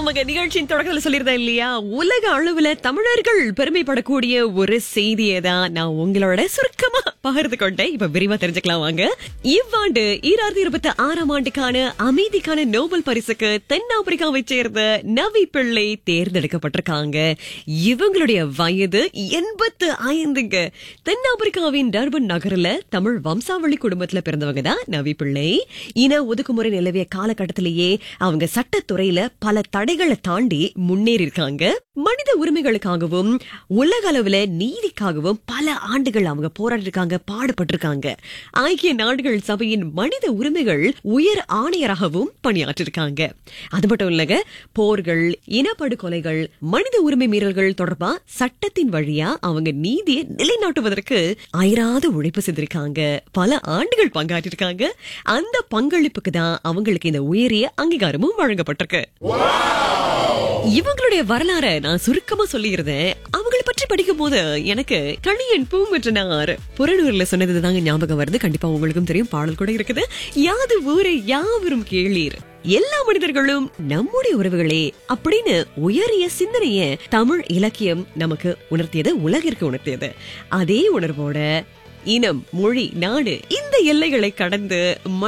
ஆமாங்க நிகழ்ச்சியின் தொடக்கத்துல சொல்லியிருந்தேன் இல்லையா உலக அளவுல தமிழர்கள் பெருமைப்படக்கூடிய ஒரு செய்தியை தான் நான் உங்களோட சுருக்கமா பகிர்ந்து கொண்டேன் இப்ப விரிவா தெரிஞ்சுக்கலாம் வாங்க இவ்வாண்டு ஈராயிரத்தி இருபத்தி ஆறாம் ஆண்டுக்கான அமைதிக்கான நோபல் பரிசுக்கு தென்னாப்பிரிக்காவை சேர்ந்த நவி பிள்ளை தேர்ந்தெடுக்கப்பட்டிருக்காங்க இவங்களுடைய வயது எண்பத்து ஐந்துங்க தென்னாப்பிரிக்காவின் டர்பன் நகர்ல தமிழ் வம்சாவளி குடும்பத்துல பிறந்தவங்க தான் நவி பிள்ளை இன ஒதுக்குமுறை நிலவிய காலகட்டத்திலேயே அவங்க சட்டத்துறையில பல தடைகளை தாண்டி முன்னேறி இருக்காங்க மனித உரிமைகளுக்காகவும் உலக அளவுல நீதிக்காகவும் பல ஆண்டுகள் அவங்க போராடிருக்காங்க பாடுபட்டிருக்காங்க ஐக்கிய நாடுகள் சபையின் மனித உரிமைகள் உயர் ஆணையராகவும் பணியாற்றிருக்காங்க அது மட்டும் இல்லங்க போர்கள் இனப்படுகொலைகள் மனித உரிமை மீறல்கள் தொடர்பா சட்டத்தின் வழியா அவங்க நீதியை நிலைநாட்டுவதற்கு அயராத உழைப்பு செய்திருக்காங்க பல ஆண்டுகள் பங்காற்றிருக்காங்க அந்த பங்களிப்புக்கு தான் அவங்களுக்கு இந்த உயரிய அங்கீகாரமும் வழங்கப்பட்டிருக்கு இவங்களுடைய வரலாற நான் சுருக்கமா சொல்லியிருந்தேன் அவங்களை பற்றி படிக்கும் போது எனக்கு கணியன் பூங்குற்றனார் புறநூர்ல சொன்னது தாங்க ஞாபகம் வருது கண்டிப்பா உங்களுக்கும் தெரியும் பாடல் கூட இருக்குது யாது ஊரே யாவரும் கேளீர் எல்லா மனிதர்களும் நம்முடைய உறவுகளே அப்படின்னு உயரிய சிந்தனைய தமிழ் இலக்கியம் நமக்கு உணர்த்தியது உலகிற்கு உணர்த்தியது அதே உணர்வோட இனம் மொழி நாடு இந்த எல்லைகளை கடந்து